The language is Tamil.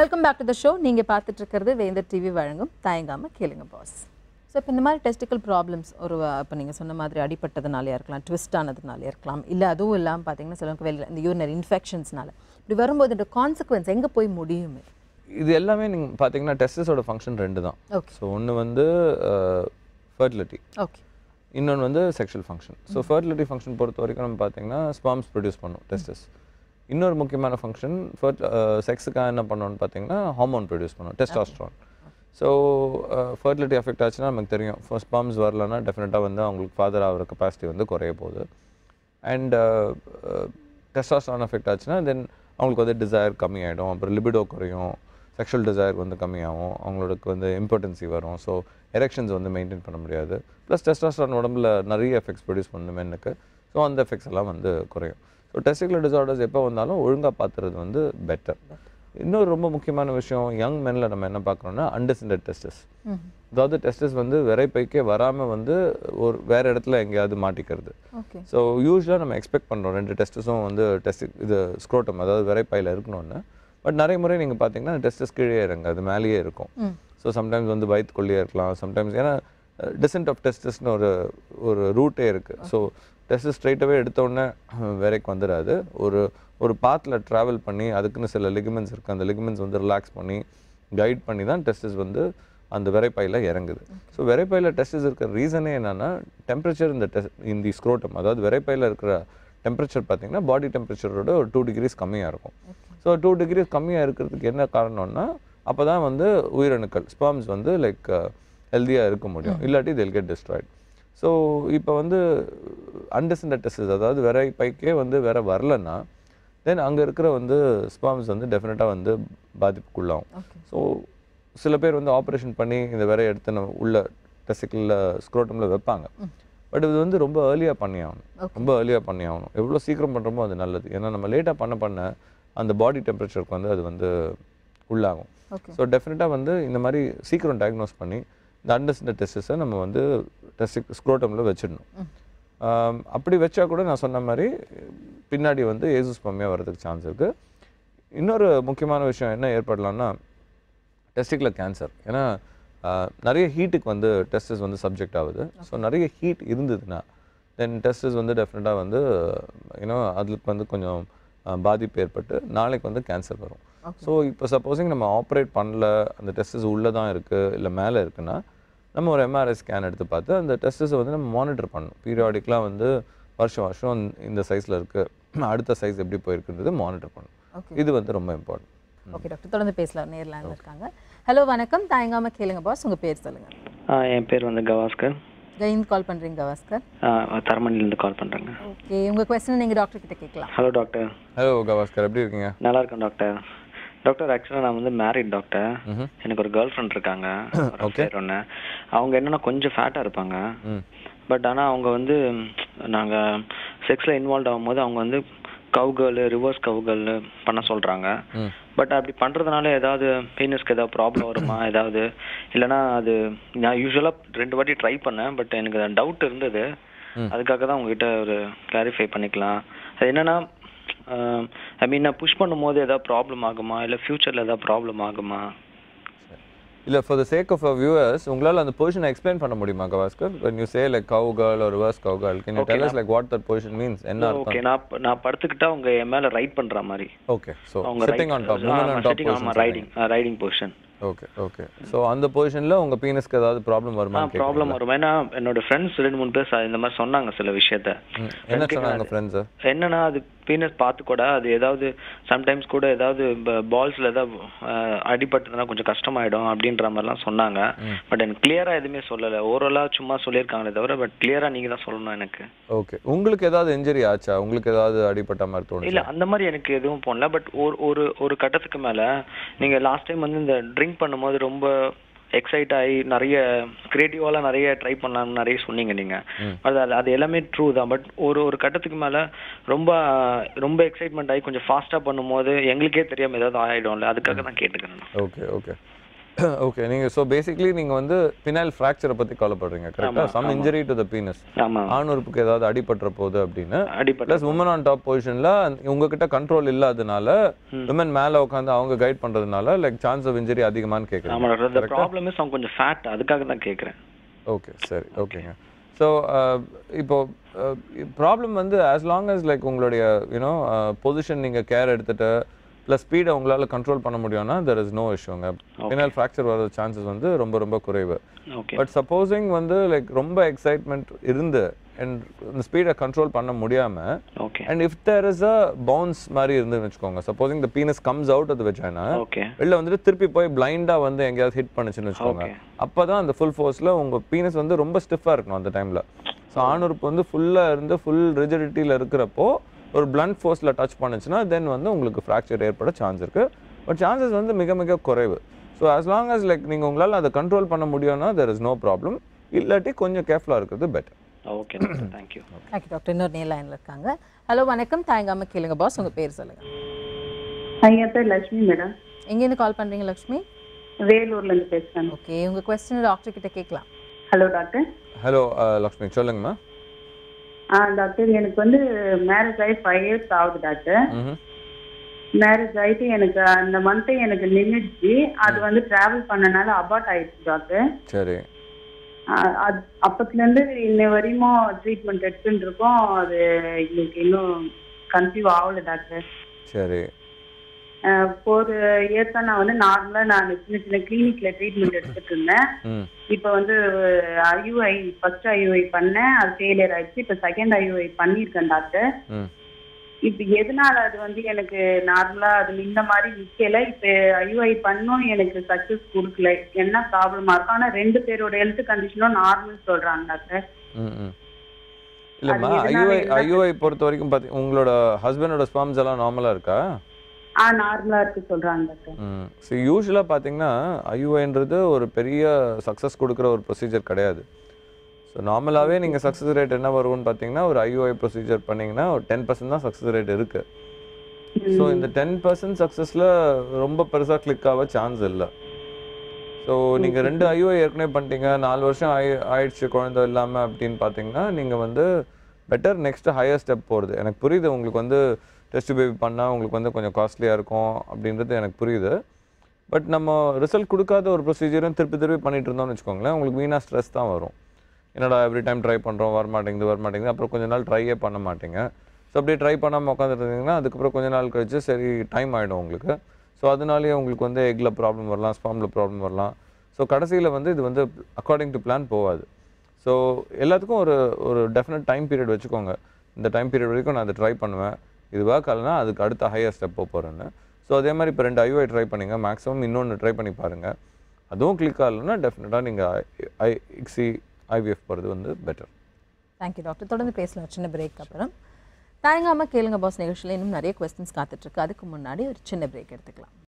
Welcome back to the show நீங்கள் பார்த்துட்டு இருக்கிறது வேந்தர் டிவி வழங்கும் தயங்காமல் கேளுங்க பாஸ் ஸோ இப்போ இந்த மாதிரி டெஸ்டிக்கல் ப்ராப்ளம்ஸ் ஒரு இப்போ நீங்கள் சொன்ன மாதிரி அடிப்பட்டதுனாலயா இருக்கலாம் ட்விஸ்ட் ஆனதுனால இருக்கலாம் இல்லை அதுவும் இல்லாமல் பார்த்தீங்கன்னா சிலருக்கு வெளியில் இந்த யூரினரி இன்ஃபெக்ஷன்ஸ்னால இப்படி வரும்போது இந்த கான்சிக்வன்ஸ் எங்கே போய் முடியுமே இது எல்லாமே நீங்கள் பார்த்தீங்கன்னா டெஸ்டஸோட ஃபங்க்ஷன் ரெண்டு தான் ஓகே ஸோ ஒன்று வந்து ஃபர்டிலிட்டி ஓகே இன்னொன்று வந்து sexual function so fertility function பொறுத்த வரைக்கும் நம்ம பார்த்தீங்கன்னா ஸ்பாம்ஸ் ப்ரொடியூஸ் பண்ணும் டெஸ்டஸ் இன்னொரு முக்கியமான ஃபங்க்ஷன் ஃபர்ட் செக்ஸுக்காக என்ன பண்ணோம்னு பார்த்தீங்கன்னா ஹார்மோன் ப்ரொடியூஸ் பண்ணும் டெஸ்டாஸ்ட்ரான் ஸோ ஃபர்டிலிட்டி அஃபெக்ட் ஆச்சுன்னா நமக்கு தெரியும் ஃபர்ஸ்ட் ஸ்பாம்ஸ் வரலன்னா டெஃபினட்டாக வந்து அவங்களுக்கு ஃபாதர் ஆகிற கெப்பாசிட்டி வந்து குறைய போகுது அண்ட் டெஸ்டாஸ்ட்ரான் அஃபெக்ட் ஆச்சுன்னா தென் அவங்களுக்கு வந்து டிசைர் கம்மியாயிடும் அப்புறம் லிபிடோ குறையும் செக்ஷுவல் டிசைர் வந்து கம்மியாகும் அவங்களுக்கு வந்து இம்பார்ட்டன்சி வரும் ஸோ எரெக்ஷன்ஸ் வந்து மெயின்டைன் பண்ண முடியாது ப்ளஸ் டெஸ்டாஸ்ட்ரான் உடம்புல நிறைய எஃபெக்ட்ஸ் ப்ரொடியூஸ் பண்ணும் மென்னுக்கு ஸோ அந்த எஃபெக்ட்ஸ் எல்லாம் வந்து குறையும் ஸோ டெஸ்டிகுலர் டிசார்டர்ஸ் எப்போ வந்தாலும் ஒழுங்காக பார்த்துறது வந்து பெட்டர் இன்னொரு ரொம்ப முக்கியமான விஷயம் யங் மென்ல நம்ம என்ன பார்க்குறோம்னா அண்டர்ஸ்டண்ட் டெஸ்டஸ் அதாவது டெஸ்டஸ் வந்து விரைப்பைக்கே வராமல் வந்து ஒரு வேற இடத்துல எங்கேயாவது மாட்டிக்கிறது ஓகே ஸோ யூஸ்வலாக நம்ம எக்ஸ்பெக்ட் பண்ணுறோம் ரெண்டு டெஸ்டஸும் வந்து டெஸ்ட் இது ஸ்க்ரோட்டம் அதாவது விரைப்பையில் இருக்கணும்னு பட் நிறைய முறை நீங்கள் பார்த்தீங்கன்னா டெஸ்டஸ் கீழே இறங்க அது மேலேயே இருக்கும் ஸோ சம்டைம்ஸ் வந்து வயிற்றுக்குள்ளேயே இருக்கலாம் சம்டைம்ஸ் ஏன்னா டிசென்ட் ஆஃப் டெஸ்டஸ்னு ஒரு ஒரு ரூட்டே இருக்குது ஸோ டெஸ்ட் ஸ்ட்ரைட்டாகவே எடுத்தோடனே வேறைக்கு வந்துடாது ஒரு ஒரு பாத்தில் ட்ராவல் பண்ணி அதுக்குன்னு சில லிகமெண்ட்ஸ் இருக்குது அந்த லிகமெண்ட்ஸ் வந்து ரிலாக்ஸ் பண்ணி கைட் பண்ணி தான் டெஸ்டஸ் வந்து அந்த விரைப்பையில் இறங்குது ஸோ விரைப்பையில் டெஸ்டஸ் இருக்கிற ரீசனே என்னன்னா டெம்பரேச்சர் இந்த டெஸ்ட் இந்த ஸ்க்ரோட்டம் அதாவது விரைப்பையில் இருக்கிற டெம்பரேச்சர் பார்த்தீங்கன்னா பாடி டெம்பரேச்சரோட ஒரு டூ டிகிரிஸ் கம்மியாக இருக்கும் ஸோ டூ டிகிரிஸ் கம்மியாக இருக்கிறதுக்கு என்ன காரணம்னா அப்போ தான் வந்து உயிரணுக்கள் ஸ்பாம்ஸ் வந்து லைக் ஹெல்த்தியாக இருக்க முடியும் இல்லாட்டி they'll get destroyed ஸோ இப்போ வந்து அண்டர்ஸ்டண்ட் டெஸ்டஸ் அதாவது விரை பைக்கே வந்து வேற வரலன்னா தென் அங்கே இருக்கிற வந்து ஸ்பாம்ஸ் வந்து டெஃபினட்டாக வந்து பாதிப்புக்குள்ளாகும் ஓகே ஸோ சில பேர் வந்து ஆப்ரேஷன் பண்ணி இந்த விரை எடுத்து நம்ம உள்ள டெஸ்டிக்கில் ஸ்க்ரோட்டமில் வைப்பாங்க பட் இது வந்து ரொம்ப ஏர்லியாக பண்ணி ஆகணும் ரொம்ப ஏர்லியாக பண்ணி ஆகணும் எவ்வளோ சீக்கிரம் பண்ணுறோமோ அது நல்லது ஏன்னா நம்ம லேட்டாக பண்ண பண்ண அந்த பாடி டெம்பரேச்சருக்கு வந்து அது வந்து உள்ளாகும் ஓகே ஸோ டெஃபினட்டாக வந்து இந்த மாதிரி சீக்கிரம் டயக்னோஸ் பண்ணி இந்த அண்டர்ஸ்டண்ட் டெஸ்டஸை நம்ம வந்து டெஸ்டிக் ஸ்க்ரோட்டமில் வச்சிடணும் ஆம், அப்படி வச்சா கூட நான் சொன்ன மாதிரி பின்னாடி வந்து ஏசுஸ் கம்மியாக வர்றதுக்கு சான்ஸ் இருக்குது இன்னொரு முக்கியமான விஷயம் என்ன ஏற்படலாம்னா டெஸ்டிக்கில் கேன்சர் ஏன்னா ஆஹ், நிறைய ஹீட்டுக்கு வந்து டெஸ்டஸ் வந்து சப்ஜெக்ட் ஆகுது ஸோ நிறைய ஹீட் இருந்ததுன்னா தென் டெஸ்டஸ் வந்து டெஃபினட்டாக வந்து யூனோ அதுக்கு வந்து கொஞ்சம் ஆஹ், பாதிப்பு ஏற்பட்டு நாளைக்கு வந்து கேன்சர் வரும் ஸோ இப்போ சப்போஸிங் நம்ம ஆப்ரேட் பண்ணல அந்த டெஸ்டஸ் உள்ளே தான் இருக்குது இல்லை மேலே இருக்குன்னா நம்ம ஒரு எம்ஆர்ஐ ஸ்கேன் எடுத்து பார்த்து அந்த டெஸ்டஸை வந்து நம்ம மானிட்டர் பண்ணணும் பீரியாடிக்கலாக வந்து வருஷம் வருஷம் இந்த சைஸில் இருக்குது அடுத்த சைஸ் எப்படி போயிருக்குன்றது மானிட்டர் பண்ணணும் ஓகே இது வந்து ரொம்ப இம்பார்ட்டன்ட் ஓகே டாக்டர் தொடர்ந்து பேசலாம் நேரில் இருக்காங்க ஹலோ வணக்கம் தயங்காமல் கேளுங்க பாஸ் உங்கள் பேர் சொல்லுங்கள் ஆ, என் பேர் வந்து கவாஸ்கர் கெயின் கால் பண்ணுறீங்க கவாஸ்கர் தரமணிலேருந்து கால் பண்ணுறேங்க ஓகே உங்கள் கொஸ்டின் நீங்கள் டாக்டர் கிட்ட கேட்கலாம் ஹலோ டாக்டர் ஹலோ கவாஸ்கர் எப்படி இருக்கீங்க நல்லா இருக்கேன் டாக்டர் டாக்டர் ஆக்சுவலாக நான் வந்து மேரிட் டாக்டர் ம்ஹும். எனக்கு ஒரு கேர்ள் ஃப்ரெண்ட் இருக்காங்க Okay. ஒன்று அவங்க என்னன்னா கொஞ்சம் ஃபேட்டாக இருப்பாங்க ம் பட் ஆனால் அவங்க வந்து நாங்கள் செக்ஸில் இன்வால்வ் ஆகும்போது அவங்க வந்து கவு கேர்ள் ரிவர்ஸ் கவு கேர்ள் பண்ண சொல்கிறாங்க ம் பட் அப்படி பண்ணுறதுனால ஏதாவது பீனஸ்க்கு ஏதாவது ப்ராப்ளம் வருமா ஏதாவது இல்லைன்னா அது நான் யூஸ்வலாக ரெண்டு வாட்டி ட்ரை பண்ணேன் பட் எனக்கு டவுட் இருந்தது அதுக்காக தான் உங்ககிட்ட ஒரு கிளாரிஃபை பண்ணிக்கலாம் அது என்னன்னா ஐ மீன் நான் புஷ் பண்ணும்போது ஏதாவது ப்ராப்ளம் ஆகுமா இல்லை ஃப்யூச்சரில் ஏதாவது ப்ராப்ளம் ஆகுமா இல்ல for the sake of viewers உங்களால அந்த பொசிஷனை எக்ஸ்பிளைன் பண்ண முடியுமா Gavaskar when you say like cow girl or reverse cow girl can you tell us like what that position means என்ன அர்த்தம் ஓகே நான் ப- நான் படுத்துக்கிட்டா அவங்க என் மேலே ரைட் பண்ணுற மாதிரி ஓகே ஸோ அவங்க sitting on top women on top sitting ஆமாம் position riding riding position okay okay so அந்த பொசிஷன்ல உங்க பீனஸ்க்கு ஏதாவது ப்ராப்ளம் வருமா ப்ராப்ளம் வரும் ஏன்னா என்னோட ஃப்ரெண்ட்ஸ் ரெண்டு மூணு பேர் ச- இந்த மாதிரி சொன்னாங்க சில விஷயத்த என்ன சொன்னாங்க ஃப்ரெண்ட்ஸ் என்னன்னா அது பீனஸ் பார்த்து கூட அது ஏதாவது சம்டைம்ஸ் கூட ஏதாவது பால்ஸ்ல ஏதாவது அஹ், அடிபட்டதுன்னா கொஞ்சம் கஷ்டமாயிடும் அப்படின்ற மாதிரிலாம் சொன்னாங்க பட் எனக்கு கிளியரா எதுவுமே சொல்லல ஓரலா சும்மா சொல்லியிருக்காங்களே தவிர பட் கிளியரா நீங்க தான் சொல்லணும் எனக்கு ஓகே உங்களுக்கு ஏதாவது இன்ஜுரி ஆச்சா உங்களுக்கு ஏதாவது அடிபட்ட மாதிரி தோணுச்சு இல்ல அந்த மாதிரி எனக்கு எதுவும் போனல பட் ஒரு ஒரு ஒரு கட்டத்துக்கு மேல நீங்க லாஸ்ட் டைம் வந்து இந்த ட்ரிங்க் பண்ணும்போது ரொம்ப எக்ஸைட் ஆகி நிறைய கிரியேட்டிவாலாம் நிறைய ட்ரை பண்ணலாம்னு நிறைய சொன்னீங்க நீங்க அது அது- அது எல்லாமே ட்ரூ தான் பட் ஒரு ஒரு கட்டத்துக்கு மேல ரொம்ப ரொம்ப எக்ஸைட்மெண்ட் ஆகி கொஞ்சம் ஃபாஸ்டா பண்ணும்போது எங்களுக்கே தெரியாம ஏதாவது ஆயிடும்ல அதுக்காக தான் கேட்டுக்கிறேன் நான். ஓகே ஓகே ஓகே நீங்கள் ஸோ பேசிக்லி நீங்கள் வந்து பினால் ஃப்ராக்சரை பற்றி கவலைப்படுறீங்க கரெக்டாக some injury to the penis ஆமா ஆணுறுப்புக்கு ஏதாவது அடிபட்டுற போகுது அப்படின்னு அடிப்பட்ட ப்ளஸ் உமன் ஆன் டாப் பொசிஷனில் உங்ககிட்ட கண்ட்ரோல் இல்லாதனால விமன் மேலே உட்காந்து அவங்க கைட் பண்ணுறதுனால லைக் சான்ஸ் ஆஃப் இன்ஜரி அதிகமான்னு ஆமா கேட்குறேன் டாக்டர் இந்த ப்ராப்ளம் இஸ் அவங்க கொஞ்சம் ஃபேட் அதுக்காக தான் கேட்குறேன் ஓகே சரி ஓகேங்க ஸோ இப்போ ப்ராப்ளம் வந்து ஆஸ் லாங் as லைக் உங்களுடைய யூனோ பொசிஷன் நீங்கள் கேர் எடுத்துட்டு ப்ளஸ் ஸ்பீடை உங்களால் கண்ட்ரோல் பண்ண முடியும்னா தெர் இஸ் நோ இஷ்யூங்க பின்னால் ஃப்ராக்சர் வர சான்சஸ் வந்து ரொம்ப ரொம்ப குறைவு ஓகே பட் சப்போஸிங் வந்து லைக் ரொம்ப எக்ஸைட்மெண்ட் இருந்து அண்ட் இந்த ஸ்பீடை கண்ட்ரோல் பண்ண முடியாமல் okay and if there is a bounce மாதிரி இருந்துன்னு வச்சுக்கோங்க supposing the penis comes out அது வச்சானா ஓகே வெளில வந்துட்டு திருப்பி போய் பிளைண்டா வந்து எங்கேயாவது ஹிட் பண்ணுச்சுன்னு வச்சுக்கோங்க Okay. அப்பதான் அந்த ஃபுல் ஃபோர்ஸ்ல உங்க பீனஸ் வந்து ரொம்ப ஸ்டிஃபா இருக்கணும் அந்த டைம்ல ஸோ ஆணுறுப்பு வந்து ஃபுல்லா இருந்து ஃபுல் ரிஜிடிட்டியில் இருக்கிறப்போ ஒரு blunt ஃபோர்ஸ்ல டச் பண்ணுச்சுன்னா தென் வந்து உங்களுக்கு ஃப்ராக்சர் ஏற்பட சான்ஸ் இருக்கு பட் சான்சஸ் வந்து மிக மிக குறைவு so as long as like நீங்க உங்களால அதை கண்ட்ரோல் பண்ண முடியும்னா தெர் இஸ் நோ ப்ராப்ளம் இல்லாட்டி கொஞ்சம் கேர்ஃபுல்லாக இருக்கிறது better okay doctor thank you thank you doctor இன்னொரு நேர் லைனில் இருக்காங்க ஹலோ வணக்கம் தயங்காம கேளுங்க பாஸ் உங்கள் பேர் சொல்லுங்கள் ஐயா பேர் லட்சுமி மேடம் எங்கேருந்து கால் பண்ணுறீங்க லக்ஷ்மி வேலூர்ல இருந்து பேசுறேன் ஓகே உங்கள் கொஸ்டின் டாக்டர் கிட்ட கேட்கலாம் ஹலோ டாக்டர் ஹலோ லக்ஷ்மி சொல்லுங்கம்மா ஆ டாக்டர் எனக்கு வந்து மேரேஜ் ஆகி ஃபைவ் இயர்ஸ் ஆகுது டாக்டர் ம் மேரேஜ் ஆயிட்டு எனக்கு அந்த மந்த்தே எனக்கு நின்றுச்சு அது வந்து டிராவல் பண்ணனால அபார்ட் ஆயிடுச்சு டாக்டர் சரி ஆ, அது- அப்பத்துல இருந்து இன்ன வரையும் ட்ரீட்மெண்ட் எடுத்துட்டு இருக்கோம் அது எங்களுக்கு இன்னும் கன்சீவ் ஆகல டாக்டர் சரி ஃபோர் இயர்ஸா நான் வந்து நார்மலா நான் சின்ன சின்ன கிளினிக்ல ட்ரீட்மெண்ட் எடுத்துட்டு இருந்தேன் ம் இப்போ வந்து ஐயூஐ ஃபர்ஸ்ட் ஐயூஐ பண்ணேன் அது ஃபெயிலியர் ஆயிடுச்சு இப்போ செகண்ட் ஐயூஐ பண்ணியிருக்கேன் டாக்டர் ம் இப்போ எதனால அது வந்து எனக்கு நார்மலா அது இந்த மாதிரி நிக்கல இப்போ ஐயூஐ பண்ணும் எனக்கு சக்சஸ் கொடுக்கல என்ன ப்ராப்ளமா இருக்கும் ஆனா ரெண்டு பேரோட ஹெல்த் கண்டிஷனும் நார்மல் சொல்றாங்க டாக்டர் ம் ம் இல்லைம்மா அது எதனால ஐயூஐ என்ன ஐயூஐ பொறுத்த வரைக்கும் பார்த்தி உங்களோட ஹஸ்பண்டோட ஸ்பாம்ஸ் எல்லாம் நார்மலாக இருக்கா ஆ நார்மலா இருக்கு சொல்றாங்க டாக்டர் ம் ஸோ யூஸ்வலாக பார்த்தீங்கன்னா ஐயூஐன்றது ஒரு பெரிய சக்ஸஸ் கொடுக்குற ஒரு ப்ரொசீஜர் கிடையாது ஸோ நார்மலாகவே நீங்கள் சக்ஸஸ் ரேட் என்ன வரும்னு பார்த்தீங்கன்னா ஒரு ஐயூஐ ப்ரொசீஜர் பண்ணீங்கன்னா ஒரு டென் பர்சன்ட் தான் சக்ஸஸ் ரேட் இருக்குது ஸோ இந்த டென் பர்சன்ட் சக்ஸஸில் ரொம்ப பெருசாக கிளிக் ஆக சான்ஸ் இல்லை ஸோ நீங்கள் ரெண்டு ஐஓ ஏற்கனவே பண்ணிட்டீங்க நாலு வருஷம் ஆயி ஆயிடுச்சு குழந்தை இல்லாமல் அப்படின்னு பார்த்தீங்கன்னா நீங்கள் வந்து பெட்டர் நெக்ஸ்ட் ஹையர் ஸ்டெப் போகிறது எனக்கு புரியுது உங்களுக்கு வந்து டெஸ்ட் பேபி பண்ணால் உங்களுக்கு வந்து கொஞ்சம் காஸ்ட்லியாக இருக்கும் அப்படின்றது எனக்கு புரியுது பட் நம்ம ரிசல்ட் கொடுக்காத ஒரு ப்ரொசீஜரும் திருப்பி திருப்பி பண்ணிட்டு இருந்தோம்னு வச்சுக்கோங்களேன் உங்களுக்கு வீணாக ஸ்ட்ரெஸ் தான் வரும் என்னடா எவ்ரி டைம் ட்ரை பண்ணுறோம் வரமாட்டேங்குது வரமாட்டேங்குது அப்புறம் கொஞ்ச நாள் ட்ரையே பண்ண மாட்டீங்க ஸோ அப்படியே ட்ரை பண்ணாமல் உட்காந்துட்டு இருந்தீங்கன்னா அதுக்கப்புறம் கொஞ்ச நாள் கழிச்சு சரி டைம் ஆகிடும் உங்களுக்கு ஸோ அதனாலேயே உங்களுக்கு வந்து எக்கில் ப்ராப்ளம் வரலாம் ஸ்பாமில் ப்ராப்ளம் வரலாம் ஸோ கடைசியில் வந்து இது வந்து அக்கார்டிங் டு பிளான் போகாது ஸோ எல்லாத்துக்கும் ஒரு ஒரு டெஃபினட் டைம் பீரியட் வச்சுக்கோங்க இந்த டைம் பீரியட் வரைக்கும் நான் அதை ட்ரை பண்ணுவேன் இது வாக்கலைன்னா அதுக்கு அடுத்த ஹையர் ஸ்டெப் போக போகிறேன்னு ஸோ அதே மாதிரி இப்போ ரெண்டு ஐஓஐ ட்ரை பண்ணுங்க மேக்ஸிமம் இன்னொன்று ட்ரை பண்ணி பாருங்கள் அதுவும் கிளிக் ஆகலைன்னா டெஃபினட்டாக நீங்கள் ஐ இக்ஸி ஐவிஎஃப் போகிறது வந்து பெட்டர் தேங்க்யூ டாக்டர் தொடர்ந்து பேசலாம் ஒரு சின்ன பிரேக் அப்புறம் தயங்காம கேளுங்க பாஸ் நிகழ்ச்சியில் இன்னும் நிறைய கொஸ்டின்ஸ் காத்துட்ருக்கு அதுக்கு முன்னாடி ஒரு சின்ன பிரேக் எடுத்துக்கலாம்